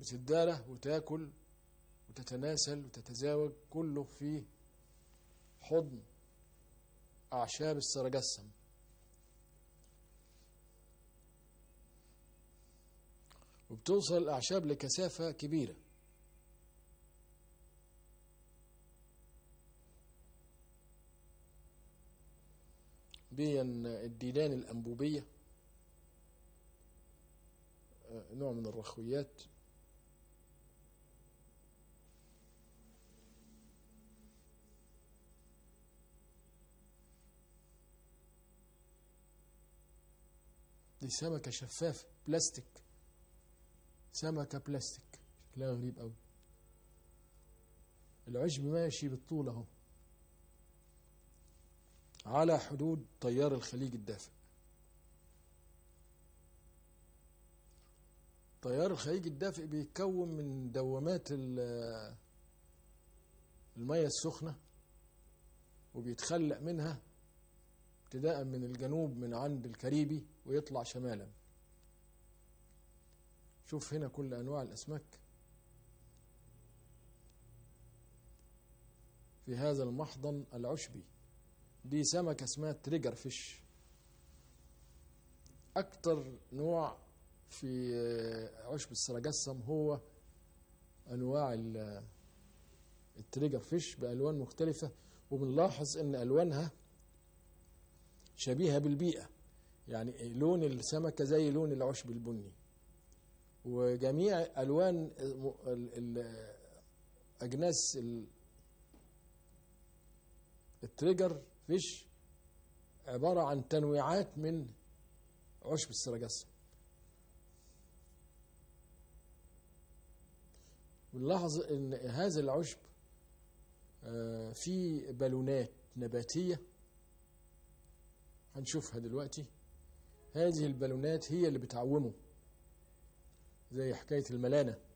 بتدارة وتاكل وتتناسل وتتزاوج كله في حضن أعشاب السرجسم وبتوصل الأعشاب لكثافة كبيرة بين الديدان الأنبوبية آه، نوع من الرخويات دي سمكة شفافة بلاستيك سمكة بلاستيك شكلها غريب قوي العشب ماشي بالطول اهو على حدود تيار الخليج الدافئ تيار الخليج الدافئ بيتكون من دوامات ال- المية السخنة وبيتخلق منها ابتداء من الجنوب من عند الكاريبي ويطلع شمالا شوف هنا كل انواع الاسماك في هذا المحضن العشبي دي سمكة اسمها تريجر فيش أكتر نوع في عشب السرجسم هو أنواع ال- التريجر فيش بألوان مختلفة وبنلاحظ إن ألوانها شبيهة بالبيئة يعني لون السمكة زي لون العشب البني وجميع ألوان ال- ال- أجناس ال- التريجر فيش عبارة عن تنويعات من عشب السرجسم بنلاحظ ان هذا العشب آه، فيه بالونات نباتية هنشوفها دلوقتي هذه البالونات هي اللي بتعومه زي حكاية الملانة